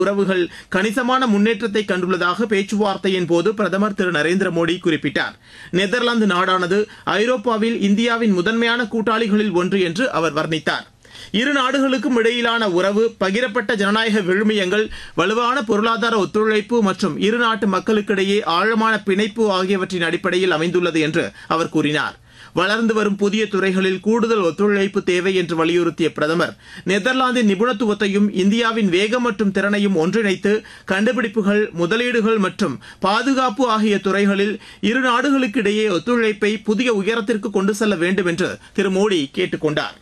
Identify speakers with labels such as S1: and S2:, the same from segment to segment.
S1: உறவுகள் கணிசமான முன்னேற்றத்தை கண்டுள்ளதாக பேச்சுவார்த்தையின் போது பிரதமர் திரு நரேந்திர மோடி குறிப்பிட்டார் நெதர்லாந்து நாடானது ஐரோப்பாவில் இந்தியாவின் முதன்மையான கூட்டாளிகளில் ஒன்று என்று அவர் வர்ணித்தார் இரு நாடுகளுக்கும் இடையிலான உறவு பகிரப்பட்ட ஜனநாயக விழுமியங்கள் வலுவான பொருளாதார ஒத்துழைப்பு மற்றும் இரு நாட்டு மக்களுக்கிடையே ஆழமான பிணைப்பு ஆகியவற்றின் அடிப்படையில் அமைந்துள்ளது என்று அவர் கூறினார் வளர்ந்து வரும் புதிய துறைகளில் கூடுதல் ஒத்துழைப்பு தேவை என்று வலியுறுத்திய பிரதமர் நெதர்லாந்தின் நிபுணத்துவத்தையும் இந்தியாவின் வேகம் மற்றும் திறனையும் ஒன்றிணைத்து கண்டுபிடிப்புகள் முதலீடுகள் மற்றும் பாதுகாப்பு ஆகிய துறைகளில் இரு நாடுகளுக்கிடையே ஒத்துழைப்பை புதிய உயரத்திற்கு கொண்டு செல்ல வேண்டும் என்று திரு மோடி கேட்டுக் கொண்டார்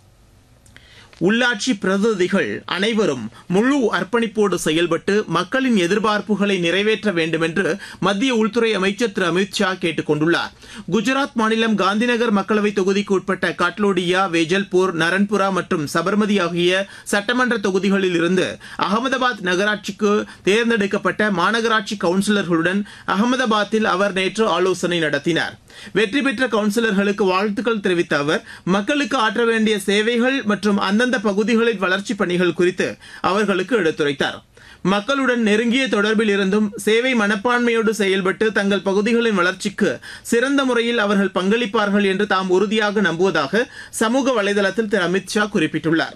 S1: உள்ளாட்சி பிரதிநிதிகள் அனைவரும் முழு அர்ப்பணிப்போடு செயல்பட்டு மக்களின் எதிர்பார்ப்புகளை நிறைவேற்ற வேண்டும் என்று மத்திய உள்துறை அமைச்சர் திரு அமித் ஷா கேட்டுக் கொண்டுள்ளார் குஜராத் மாநிலம் காந்திநகர் மக்களவைத் தொகுதிக்கு உட்பட்ட காட்லோடியா வேஜல்பூர் நரன்புரா மற்றும் சபர்மதி ஆகிய சட்டமன்ற தொகுதிகளில் இருந்து அகமதாபாத் நகராட்சிக்கு தேர்ந்தெடுக்கப்பட்ட மாநகராட்சி கவுன்சிலர்களுடன் அகமதாபாத்தில் அவர் நேற்று ஆலோசனை நடத்தினார் வெற்றி பெற்ற கவுன்சிலர்களுக்கு வாழ்த்துக்கள் தெரிவித்த அவர் மக்களுக்கு ஆற்ற வேண்டிய சேவைகள் மற்றும் அந்தந்த பகுதிகளின் வளர்ச்சிப் பணிகள் குறித்து அவர்களுக்கு எடுத்துரைத்தார் மக்களுடன் நெருங்கிய தொடர்பில் இருந்தும் சேவை மனப்பான்மையோடு செயல்பட்டு தங்கள் பகுதிகளின் வளர்ச்சிக்கு சிறந்த முறையில் அவர்கள் பங்களிப்பார்கள் என்று தாம் உறுதியாக நம்புவதாக சமூக வலைதளத்தில் திரு அமித் ஷா குறிப்பிட்டுள்ளார்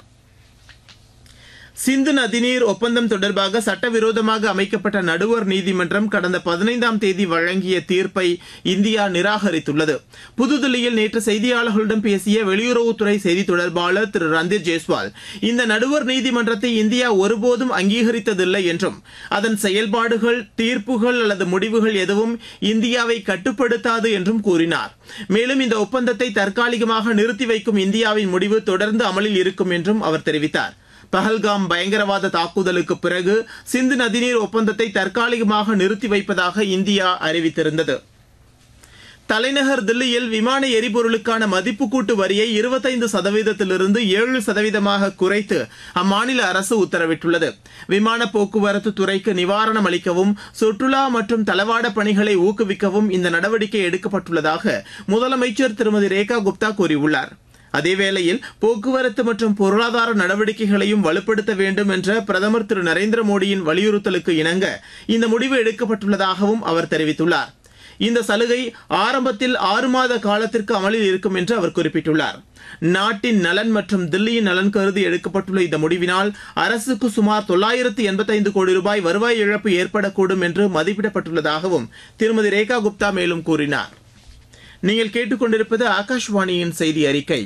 S1: சிந்து நதிநீர் ஒப்பந்தம் தொடர்பாக சட்டவிரோதமாக அமைக்கப்பட்ட நடுவர் நீதிமன்றம் கடந்த பதினைந்தாம் தேதி வழங்கிய தீர்ப்பை இந்தியா நிராகரித்துள்ளது புதுதில்லியில் நேற்று செய்தியாளர்களிடம் பேசிய வெளியுறவுத்துறை செய்தி தொடர்பாளர் திரு ரந்தீர் ஜெய்ஸ்வால் இந்த நடுவர் நீதிமன்றத்தை இந்தியா ஒருபோதும் அங்கீகரித்ததில்லை என்றும் அதன் செயல்பாடுகள் தீர்ப்புகள் அல்லது முடிவுகள் எதுவும் இந்தியாவை கட்டுப்படுத்தாது என்றும் கூறினார் மேலும் இந்த ஒப்பந்தத்தை தற்காலிகமாக நிறுத்தி வைக்கும் இந்தியாவின் முடிவு தொடர்ந்து அமலில் இருக்கும் என்றும் அவர் தெரிவித்தார் பஹல்காம் பயங்கரவாத தாக்குதலுக்கு பிறகு சிந்து நதிநீர் ஒப்பந்தத்தை தற்காலிகமாக நிறுத்தி வைப்பதாக இந்தியா அறிவித்திருந்தது தலைநகர் தில்லியில் விமான எரிபொருளுக்கான மதிப்பு கூட்டு வரியை இருபத்தைந்து சதவீதத்திலிருந்து ஏழு சதவீதமாக குறைத்து அம்மாநில அரசு உத்தரவிட்டுள்ளது விமான போக்குவரத்து துறைக்கு நிவாரணம் அளிக்கவும் சுற்றுலா மற்றும் தளவாட பணிகளை ஊக்குவிக்கவும் இந்த நடவடிக்கை எடுக்கப்பட்டுள்ளதாக முதலமைச்சர் திருமதி ரேகா குப்தா கூறியுள்ளார் அதேவேளையில் போக்குவரத்து மற்றும் பொருளாதார நடவடிக்கைகளையும் வலுப்படுத்த வேண்டும் என்ற பிரதமர் திரு நரேந்திர மோடியின் வலியுறுத்தலுக்கு இணங்க இந்த முடிவு எடுக்கப்பட்டுள்ளதாகவும் அவர் தெரிவித்துள்ளார் இந்த சலுகை ஆரம்பத்தில் ஆறு மாத காலத்திற்கு அமலில் இருக்கும் என்று அவர் குறிப்பிட்டுள்ளார் நாட்டின் நலன் மற்றும் தில்லியின் நலன் கருதி எடுக்கப்பட்டுள்ள இந்த முடிவினால் அரசுக்கு சுமார் தொள்ளாயிரத்து எண்பத்தைந்து கோடி ரூபாய் வருவாய் இழப்பு ஏற்படக்கூடும் என்று மதிப்பிடப்பட்டுள்ளதாகவும் திருமதி ரேகா குப்தா மேலும் கூறினார் நீங்கள் கேட்டுக்கொண்டிருப்பது ஆகாஷ்வாணியின் செய்தி அறிக்கை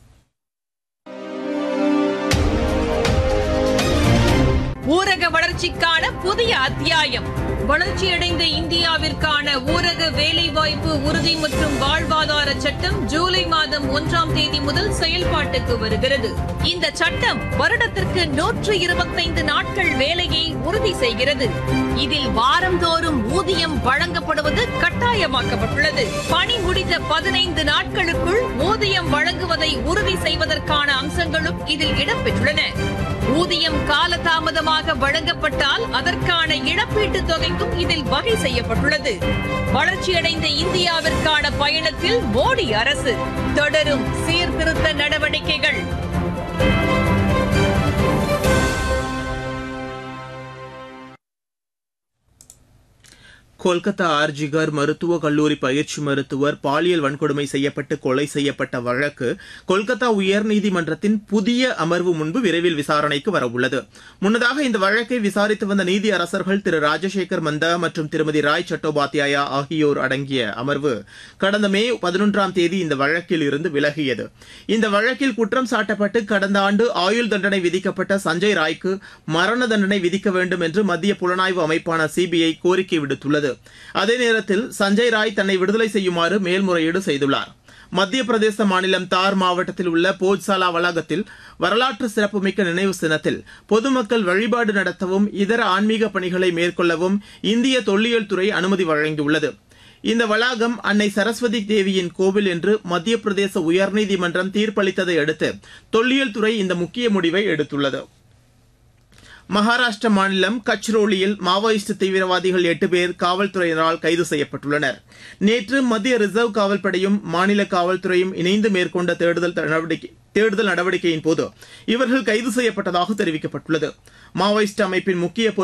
S2: ஊரக வளர்ச்சிக்கான புதிய அத்தியாயம் வளர்ச்சியடைந்த இந்தியாவிற்கான ஊரக வேலைவாய்ப்பு உறுதி மற்றும் வாழ்வாதார சட்டம் ஜூலை மாதம் ஒன்றாம் தேதி முதல் செயல்பாட்டுக்கு வருகிறது இந்த சட்டம் வருடத்திற்கு நூற்று இருபத்தைந்து நாட்கள் வேலையை உறுதி செய்கிறது இதில் வாரந்தோறும் ஊதியம் வழங்கப்படுவது கட்டாயமாக்கப்பட்டுள்ளது பணி முடிந்த பதினைந்து நாட்களுக்குள் ஊதியம் வழங்குவதை உறுதி செய்வதற்கான அம்சங்களும் இதில் இடம்பெற்றுள்ளன ஊதியம் காலதாமதமாக வழங்கப்பட்டால் அதற்கான இழப்பீட்டுத் தொகைக்கும் இதில் வகை செய்யப்பட்டுள்ளது வளர்ச்சியடைந்த இந்தியாவிற்கான பயணத்தில் மோடி அரசு தொடரும் சீர்திருத்த நடவடிக்கைகள்
S1: கொல்கத்தா ஆர்ஜிகர் மருத்துவக் கல்லூரி பயிற்சி மருத்துவர் பாலியல் வன்கொடுமை செய்யப்பட்டு கொலை செய்யப்பட்ட வழக்கு கொல்கத்தா உயர்நீதிமன்றத்தின் புதிய அமர்வு முன்பு விரைவில் விசாரணைக்கு வரவுள்ளது முன்னதாக இந்த வழக்கை விசாரித்து வந்த நீதி அரசர்கள் திரு ராஜசேகர் மந்தா மற்றும் திருமதி ராய் சட்டோபாத்யாயா ஆகியோர் அடங்கிய அமர்வு கடந்த மே பதினொன்றாம் தேதி இந்த வழக்கில் இருந்து விலகியது இந்த வழக்கில் குற்றம் சாட்டப்பட்டு கடந்த ஆண்டு ஆயுள் தண்டனை விதிக்கப்பட்ட சஞ்சய் ராய்க்கு மரண தண்டனை விதிக்க வேண்டும் என்று மத்திய புலனாய்வு அமைப்பான சிபிஐ கோரிக்கை விடுத்துள்ளது அதே நேரத்தில் சஞ்சய் ராய் தன்னை விடுதலை செய்யுமாறு மேல்முறையீடு செய்துள்ளார் மத்திய பிரதேச மாநிலம் தார் மாவட்டத்தில் உள்ள போஜ்சாலா வளாகத்தில் வரலாற்று சிறப்புமிக்க நினைவு சின்னத்தில் பொதுமக்கள் வழிபாடு நடத்தவும் இதர ஆன்மீக பணிகளை மேற்கொள்ளவும் இந்திய தொல்லியல் துறை அனுமதி வழங்கியுள்ளது இந்த வளாகம் அன்னை சரஸ்வதி தேவியின் கோவில் என்று மத்திய பிரதேச உயர்நீதிமன்றம் தீர்ப்பளித்ததை அடுத்து தொல்லியல் துறை இந்த முக்கிய முடிவை எடுத்துள்ளது மகாராஷ்டிர மாநிலம் கச்ரோலியில் மாவோயிஸ்ட் தீவிரவாதிகள் எட்டு பேர் காவல்துறையினரால் கைது செய்யப்பட்டுள்ளனர் நேற்று மத்திய ரிசர்வ் காவல்படையும் மாநில காவல்துறையும் இணைந்து மேற்கொண்ட தேடுதல் நடவடிக்கை தேடுதல் நடவடிக்கையின் போது இவர்கள் கைது செய்யப்பட்டதாக தெரிவிக்கப்பட்டுள்ளது மாவோயிஸ்ட் அமைப்பின் முக்கிய